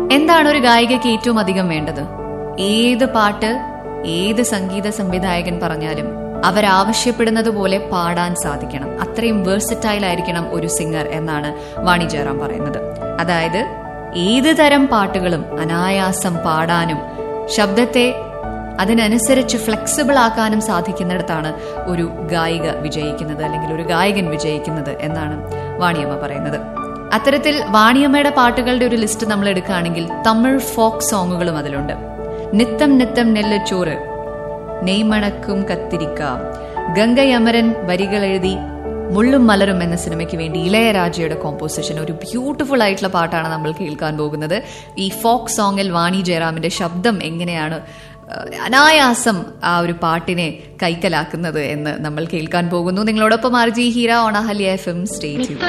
എന്താണ് ഒരു ഗായികയ്ക്ക് ഏറ്റവും അധികം വേണ്ടത് ഏത് പാട്ട് ഏത് സംഗീത സംവിധായകൻ പറഞ്ഞാലും അവരാവശ്യപ്പെടുന്നത് പോലെ പാടാൻ സാധിക്കണം അത്രയും വേഴ്സറ്റൈൽ ആയിരിക്കണം ഒരു സിംഗർ എന്നാണ് വാണി ജയറാം പറയുന്നത് അതായത് ഏത് തരം പാട്ടുകളും അനായാസം പാടാനും ശബ്ദത്തെ അതിനനുസരിച്ച് ഫ്ലെക്സിബിൾ ആക്കാനും സാധിക്കുന്നിടത്താണ് ഒരു ഗായിക വിജയിക്കുന്നത് അല്ലെങ്കിൽ ഒരു ഗായകൻ വിജയിക്കുന്നത് എന്നാണ് വാണിയമ്മ പറയുന്നത് അത്തരത്തിൽ വാണിയമ്മയുടെ പാട്ടുകളുടെ ഒരു ലിസ്റ്റ് നമ്മൾ എടുക്കുകയാണെങ്കിൽ തമിഴ് ഫോക്ക് സോങ്ങുകളും അതിലുണ്ട് നിത്തം നിത്തം നെല്ലച്ചോറ് നെയ്മണക്കും കത്തിരിക്ക ഗംഗയമരൻ വരികൾ എഴുതി മുള്ളും മലരും എന്ന സിനിമയ്ക്ക് വേണ്ടി ഇളയരാജയുടെ കോമ്പോസിഷൻ ഒരു ബ്യൂട്ടിഫുൾ ആയിട്ടുള്ള പാട്ടാണ് നമ്മൾ കേൾക്കാൻ പോകുന്നത് ഈ ഫോക്ക് സോങ്ങിൽ വാണി ജയറാമിന്റെ ശബ്ദം എങ്ങനെയാണ് ഏഹ്, അനായാസം ആ ഒരു പാട്ടിനെ കൈക്കലാക്കുന്നത് എന്ന് നമ്മൾ കേൾക്കാൻ പോകുന്നു നിങ്ങളോടൊപ്പം ആർ ജി ഹീര ഓണഹല്യ എഫ് എം സ്റ്റേറ്റ്